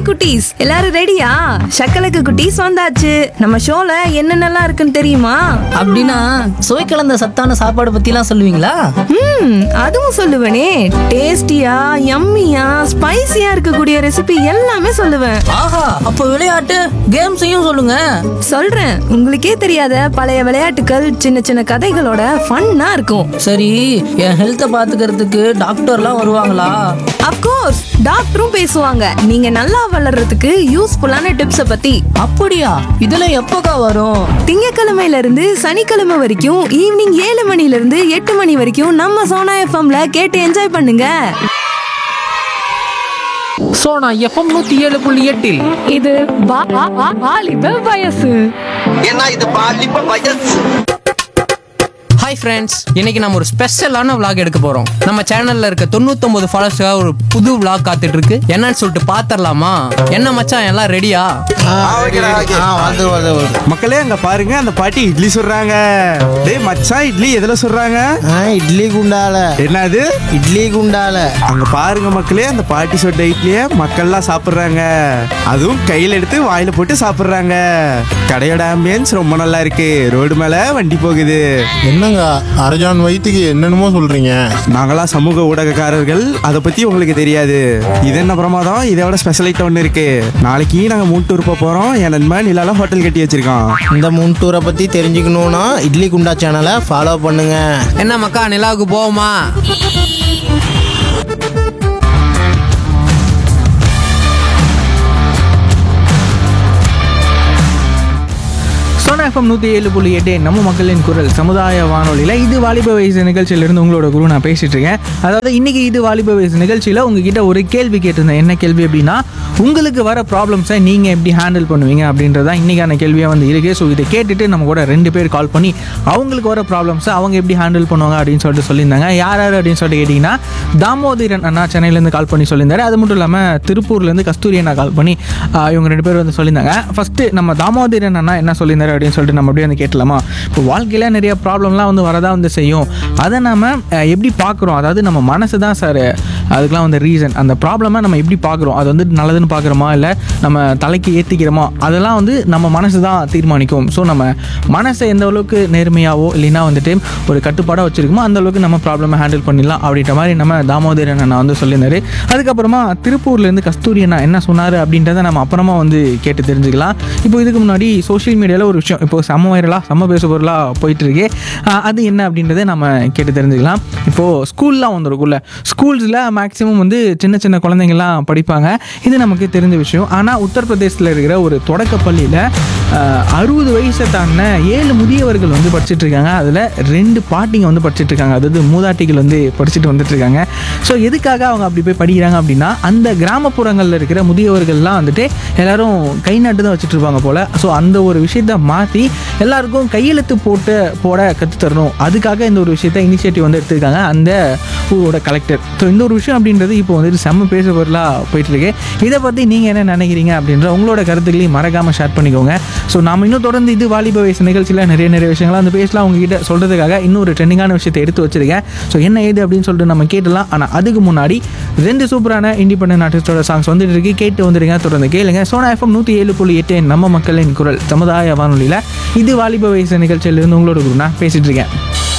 hi குட்டீஸ் எல்லாரும் ரெடியா சக்கலக்கு குட்டீஸ் வந்தாச்சு நம்ம ஷோல என்னென்னலாம் இருக்குன்னு தெரியுமா அப்படின்னா சுவை கலந்த சத்தான சாப்பாடு பத்திலாம் சொல்லுவீங்களா ம் அதுவும் சொல்லுவேனே டேஸ்டியா யம்மியா ஸ்பைசியா இருக்கக்கூடிய ரெசிபி எல்லாமே சொல்லுவேன் ஆஹா அப்போ விளையாட்டு கேம்ஸையும் சொல்லுங்க சொல்றேன் உங்களுக்கே தெரியாத பழைய விளையாட்டுகள் சின்ன சின்ன கதைகளோட ஃபன்னா இருக்கும் சரி என் ஹெல்த்தை பாத்துக்கிறதுக்கு டாக்டர்லாம் வருவாங்களா அப்கோர்ஸ் டாக்டரும் பேசுவாங்க நீங்க நல்லா வளர்றதுக்கு யூஸ்ஃபுல்லான டிப்ஸை பத்தி அப்படியா இதெல்லாம் எப்போக்கா வரும் திங்கக்கிழமையில இருந்து சனிக்கிழமை வரைக்கும் ஈவினிங் ஏழு மணில இருந்து எட்டு மணி வரைக்கும் நம்ம சோனா எஃப்எம்ல கேட்டு என்ஜாய் பண்ணுங்க சோனா எஃப்எம் நூத்தி ஏழு புள்ளி எட்டில் இது வா- வா- வா- வாலிப வயசு ஏன்னா இது பாலிப்ப வயசு ஹாய் ஃப்ரெண்ட்ஸ் இன்னைக்கு நம்ம ஒரு ஸ்பெஷலான vlog எடுக்க போறோம் நம்ம சேனல்ல இருக்க தொண்ணூத்தொன்பது ஃபாலோவர்ஸ்க்காக ஒரு புது vlog காத்துட்டு இருக்கு என்னன்னு சொல்லிட்டு பாத்திரலாமா என்ன மச்சான் எல்லாம் ரெடியா மக்களே அங்க பாருங்க அந்த பாட்டி இட்லி சுடுறாங்க டேய் மச்சான் இட்லி எதுல சுடுறாங்க ஆ, இட்லி குண்டால என்னது இட்லி குண்டால அங்க பாருங்க மக்களே அந்த பாட்டி சுட்ட இட்லிய மக்கள்லாம் சாப்பிடுறாங்க அதுவும் கையில எடுத்து வாயில போட்டு சாப்பிடுறாங்க கடையோட ஆம்பியன்ஸ் ரொம்ப நல்லா இருக்கு ரோடு மேல வண்டி போகுது என்னங்க அரஜான் வயிற்றுக்கு என்னென்னமோ சொல்றீங்க நாங்களாம் சமூக ஊடகக்காரர்கள் அதை பத்தி உங்களுக்கு தெரியாது இது என்ன பிரமாதம் இதை விட ஸ்பெஷலைட் ஒன்று இருக்கு நாளைக்கு நாங்க மூணு டூர் போக போறோம் என் நண்பன் நிலால ஹோட்டல் கட்டி வச்சிருக்கான் இந்த முன்டூரை பத்தி தெரிஞ்சுக்கணும்னா இட்லி குண்டா சேனலை ஃபாலோ பண்ணுங்க என்ன மக்கா நிலாவுக்கு போவோமா சோனா எஃப்எம் நூற்றி ஏழு புள்ளி எட்டு நம்ம மக்களின் குரல் சமுதாய வானொலியில் இது வாலிப வயசு நிகழ்ச்சியிலிருந்து உங்களோட குரு நான் பேசிட்டு இருக்கேன் அதாவது இன்னைக்கு இது வாலிப வயசு நிகழ்ச்சியில் உங்ககிட்ட ஒரு கேள்வி கேட்டிருந்தேன் என்ன கேள்வி அப்படின்னா உங்களுக்கு வர ப்ராப்ளம்ஸை நீங்கள் எப்படி ஹேண்டில் பண்ணுவீங்க அப்படின்றதான் இன்னைக்கான கேள்வியாக வந்து இருக்கு ஸோ இதை கேட்டுட்டு நம்ம கூட ரெண்டு பேர் கால் பண்ணி அவங்களுக்கு வர ப்ராப்ளம்ஸை அவங்க எப்படி ஹேண்டில் பண்ணுவாங்க அப்படின்னு சொல்லிட்டு சொல்லியிருந்தாங்க யார் யார் அப்படின்னு சொல்லிட்டு கேட்டிங்கன்னா தாமோதரன் அண்ணா சென்னையிலேருந்து கால் பண்ணி சொல்லியிருந்தாரு அது மட்டும் இல்லாமல் திருப்பூர்லேருந்து கஸ்தூரி அண்ணா கால் பண்ணி ஆஹ், இவங்க ரெண்டு பேர் வந்து சொல்லியிருந்தாங்க ஃபஸ்ட்டு நம்ம தாமோதரன் அண்ணா என்ன சொல்லியிருந்தாரு அப்படின்னு சொல்லிட்டு நம்ம அப்படியே வந்து கேட்டலாமா இப்போ வாழ்க்கையில் நிறைய ப்ராப்ளம்லாம் வந்து வரதா வந்து செய்யும் அதை நம்ம அஹ், எப்படி பார்க்குறோம் அதாவது நம்ம மனசு தான் சார் அதுக்கெலாம் வந்து ரீசன் அந்த ப்ராப்ளமை நம்ம எப்படி பார்க்குறோம் அது வந்து நல்லதுன்னு பார்க்குறோமா இல்லை நம்ம தலைக்கு ஏற்றிக்கிறோமா அதெல்லாம் வந்து நம்ம மனசு தான் தீர்மானிக்கும் ஸோ நம்ம மனசை எந்த அளவுக்கு நேர்மையாவோ இல்லைன்னா வந்துட்டு ஒரு கட்டுப்பாடாக வச்சுருக்கோமோ அந்த அளவுக்கு நம்ம ப்ராப்ளமை ஹேண்டில் பண்ணிடலாம் அப்படின்ற மாதிரி நம்ம தாமோதரன் அண்ணா வந்து சொல்லியிருந்தாரு அதுக்கப்புறமா திருப்பூர்லேருந்து கஸ்தூரி அண்ணா என்ன சொன்னார் அப்படின்றத நம்ம அப்புறமா வந்து கேட்டு தெரிஞ்சுக்கலாம் இப்போ இதுக்கு முன்னாடி சோஷியல் மீடியாவில் ஒரு விஷயம் இப்போ செம்ம வைரலாக செம்ம பேசு பொருளாக போயிட்டு இருக்கு ஆஹ் அது என்ன அப்படின்றத நம்ம கேட்டு தெரிஞ்சுக்கலாம் இப்போது ஸ்கூல்லாம் வந்துருக்குல்ல ஸ்கூல்ஸில் மேக்ஸிமம் வந்து சின்ன சின்ன குழந்தைங்கள்லாம் படிப்பாங்க இது நமக்கு தெரிஞ்ச விஷயம் ஆனால் உத்தரப்பிரதேசத்தில் இருக்கிற ஒரு தொடக்க பள்ளியில் அறுபது வயசை தாண்டின ஏழு முதியவர்கள் வந்து படிச்சுட்டு இருக்காங்க அதில் ரெண்டு பாட்டிங்க வந்து படிச்சுட்டு இருக்காங்க அதாவது மூதாட்டிகள் வந்து படிச்சுட்டு வந்துட்டு இருக்காங்க ஸோ எதுக்காக அவங்க அப்படி போய் படிக்கிறாங்க அப்படின்னா அந்த கிராமப்புறங்களில் இருக்கிற முதியவர்கள்லாம் வந்துட்டு எல்லாரும் கை நாட்டு தான் வச்சுட்டு இருப்பாங்க போல் ஸோ அந்த ஒரு விஷயத்த மாற்றி எல்லாருக்கும் கையெழுத்து போட்டு போட கற்றுத்தரணும் அதுக்காக இந்த ஒரு விஷயத்த இனிஷியேட்டிவ் வந்து எடுத்திருக்காங்க அந்த ஊரோட கலெக்டர் ஸோ இந்த ஒரு விஷயம் அப்படின்றது இப்போ வந்துட்டு செம்ம பேச பொருளாக போயிட்டு இருக்கு இதை பற்றி நீங்கள் என்ன நினைக்கிறீங்க அப்படின்ற உங்களோட கருத்துக்களையும் மறக்காமல் ஷேர் பண்ணிக்கோங்க ஸோ நாம இன்னும் தொடர்ந்து இது வாலிப வயசு நிகழ்ச்சியில் நிறைய நிறைய விஷயங்களை அந்த பேசலாம் உங்ககிட்ட சொல்கிறதுக்காக இன்னொரு ட்ரெண்டிங்கான விஷயத்தை எடுத்து வச்சிருக்கேன் ஸோ என்ன ஏது அப்படின்னு சொல்லிட்டு நம்ம கேட்டலாம் ஆனால் அதுக்கு முன்னாடி ரெண்டு சூப்பரான இண்டிபெண்டன்ட் ஆர்டிஸ்டோட சாங்ஸ் வந்துட்டு இருக்கு கேட்டு வந்துருங்க தொடர்ந்து கேளுங்க சோனா எஃப்எம் நூற்றி ஏழு புள்ளி எட்டு நம்ம மக்களின் குரல் சமுதாய வானொலியில் இது வாலிப வயசு நிகழ்ச்சியிலிருந்து உங்களோட குரு நான் பேசிட்டு இருக்கேன்